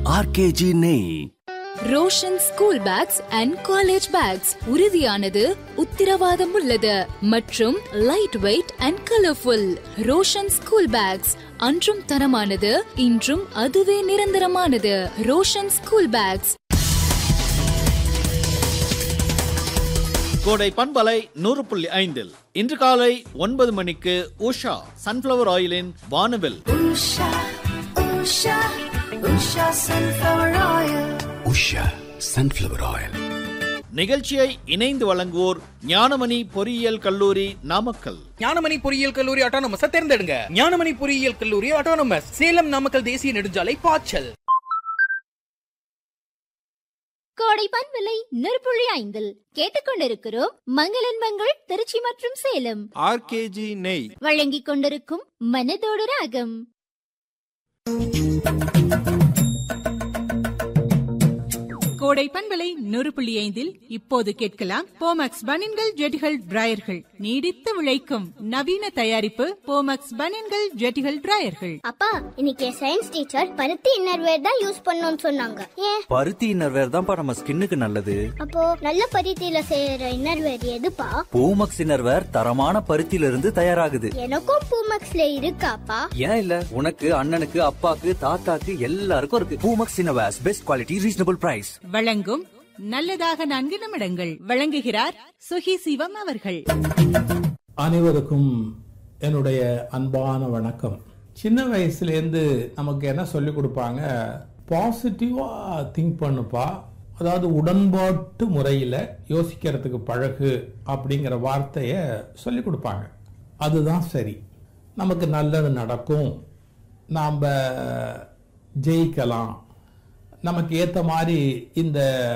RKG நெய் Roshan school bags and college bags உறுதியானது உத்திரவாதம் உள்ளது மற்றும் light weight and colourful Roshan school bags அன்றும் தரமானது இன்றும் அதுவே நிரந்தரமானது ரோஷன் ஸ்கூல் பேக்ஸ் கோடை பண்பலை நூறு புள்ளி ஐந்தில் இன்று காலை ஒன்பது மணிக்கு உஷா சன்ஃபிளவர் ஆயிலின் வானவில் உஷா சன்ஃபிளவர் ஆயில் நிகழ்ச்சியை இணைந்து வழங்குவோர் ஞானமணி பொறியியல் கல்லூரி நாமக்கல் ஞானமணி பொறியியல் கல்லூரி ஆட்டோனமஸ் தேர்ந்தெடுங்க ஞானமணி பொறியியல் கல்லூரி ஆட்டோனமஸ் சேலம் நாமக்கல் தேசிய நெடுஞ்சாலை பாய்ச்சல் கோடை பண்பலை நெருப்புள்ளி ஐந்தில் கேட்டுக்கொண்டிருக்கிறோம் மங்களன் மங்கள் திருச்சி மற்றும் சேலம் ஆர்கேஜி நெய் வழங்கிக் கொண்டிருக்கும் மனதோடு ராகம் கோடை பண்பலை நூறு புள்ளி ஐந்தில் இப்போது கேட்கலாம் போமக்ஸ் பனின்கள் ஜெட்டிகள் டிராயர்கள் நீடித்து விளைக்கும் நவீன தயாரிப்பு போமக்ஸ் பனின்கள் ஜெட்டிகள் டிராயர்கள் அப்பா இன்னைக்கு சயின்ஸ் டீச்சர் பருத்தி இன்னர்வேர் தான் யூஸ் பண்ணணும்னு சொன்னாங்க ஏன் பருத்தி இன்னர்வேர் தான்ப்பா நம்ம ஸ்கின்னுக்கு நல்லது அப்போ நல்ல பருத்தியில செய்யற இன்னர்வேர் எதுப்பா பூமக்ஸ் இன்னர்வேர் தரமான பருத்தியில இருந்து தயாராகுது எனக்கும் பூமக்ஸ்ல இருக்காப்பா ஏன் இல்ல உனக்கு அண்ணனுக்கு அப்பாக்கு தாத்தாக்கு எல்லாருக்கும் இருக்கு Poomex innerwears best quality reasonable price வழங்கும் நல்லதாக நான்கு நிமிடங்கள் வழங்குகிறார் சுகி சிவம் அவர்கள் அனைவருக்கும் என்னுடைய அன்பான வணக்கம் சின்ன வயசுலேருந்து நமக்கு என்ன சொல்லி கொடுப்பாங்க பாசிட்டிவாக திங்க் பண்ணுப்பா அதாவது உடன்பாட்டு முறையில் யோசிக்கிறதுக்கு பழகு அப்படிங்கிற வார்த்தையை சொல்லி கொடுப்பாங்க அதுதான் சரி நமக்கு நல்லது நடக்கும் நாம் ஜெயிக்கலாம் நமக்கு ஏற்ற மாதிரி இந்த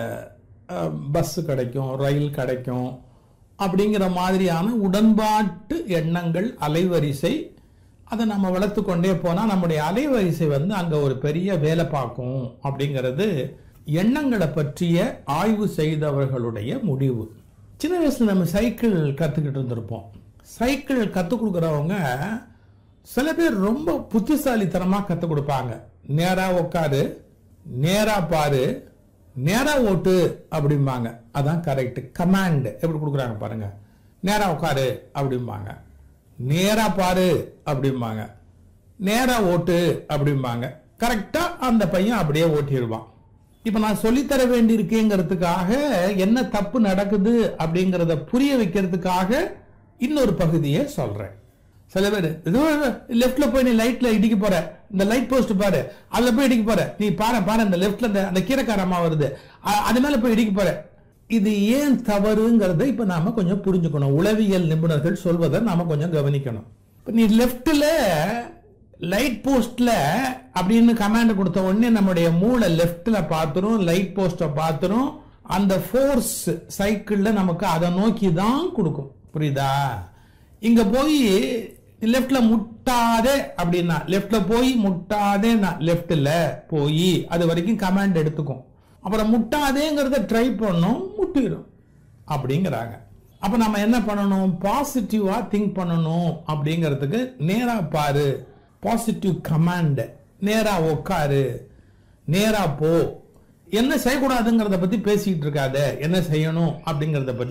பஸ்ஸு கிடைக்கும் ரயில் கிடைக்கும் அப்படிங்கிற மாதிரியான உடன்பாட்டு எண்ணங்கள் அலைவரிசை அதை நம்ம வளர்த்து கொண்டே போனால் நம்முடைய அலைவரிசை வந்து அங்கே ஒரு பெரிய வேலை பார்க்கும் அப்படிங்கிறது எண்ணங்களை பற்றிய ஆய்வு செய்தவர்களுடைய முடிவு சின்ன வயசில் நம்ம சைக்கிள் கற்றுக்கிட்டு இருந்திருப்போம் சைக்கிள் கற்றுக் கொடுக்குறவங்க சில பேர் ரொம்ப புத்திசாலித்தனமாக கற்றுக் கொடுப்பாங்க நேராக உட்காரு நேரா பாரு நேரா ஓட்டு அப்படிம்பாங்க அதான் கரெக்ட் கமாண்ட் எப்படி கொடுக்குறாங்க பாருங்க நேரா உட்காரு அப்படிம்பாங்க நேரா பாரு அப்படிம்பாங்க நேரா ஓட்டு அப்படிம்பாங்க கரெக்டா அந்த பையன் அப்படியே ஓட்டிடுவான் இப்ப நான் சொல்லித்தர வேண்டியிருக்கேங்கிறதுக்காக என்ன தப்பு நடக்குது அப்படிங்கிறத புரிய வைக்கிறதுக்காக இன்னொரு பகுதியை சொல்றேன் சில பேர் ஏதோ லெஃப்ட்ல போய் நீ லைட்ல இடிக்க போற இந்த லைட் போஸ்ட் பாரு அதுல போய் இடிக்க போற நீ பாரு பாரு இந்த லெஃப்ட்ல இந்த அந்த கீரைக்காரமா வருது அ- அது மேல போய் இடிக்க போற இது ஏன் தவறுங்கிறத இப்ப நாம கொஞ்சம் புரிஞ்சுக்கணும் உளவியல் நிபுணர்கள் சொல்வதை நாம கொஞ்சம் கவனிக்கணும் இப்ப நீ லெஃப்ட்ல லைட் போஸ்ட்ல அப்படின்னு கமாண்ட் கொடுத்த உடனே நம்முடைய மூளை லெஃப்ட்ல பார்த்துரும் லைட் போஸ்ட பார்த்துரும் அந்த ஃபோர்ஸ் சைக்கிள்ல நமக்கு அதை நோக்கி தான் கொடுக்கும் புரியுதா இங்க போய் லெஃப்ட்ல முட்டாதே அப்படின்னா லெஃப்ட்ல போய் முட்டாதே லெஃப்ட்ல போய் அது வரைக்கும் கமாண்ட் எடுத்துக்கும் அப்புறம் முட்டாதேங்கிறத ட்ரை பண்ணோம் முட்டிடும் அப்படிங்கிறாங்க அப்ப நம்ம என்ன பண்ணணும் பாசிட்டிவா திங்க் பண்ணணும் அப்படிங்கிறதுக்கு நேரா பாரு பாசிட்டிவ் கமாண்ட் நேரா உட்காரு நேரா போ என்ன செய்யக்கூடாதுங்கிறத பத்தி பேசிக்கிட்டு இருக்காத என்ன செய்யணும் அப்படிங்கறத பத்தி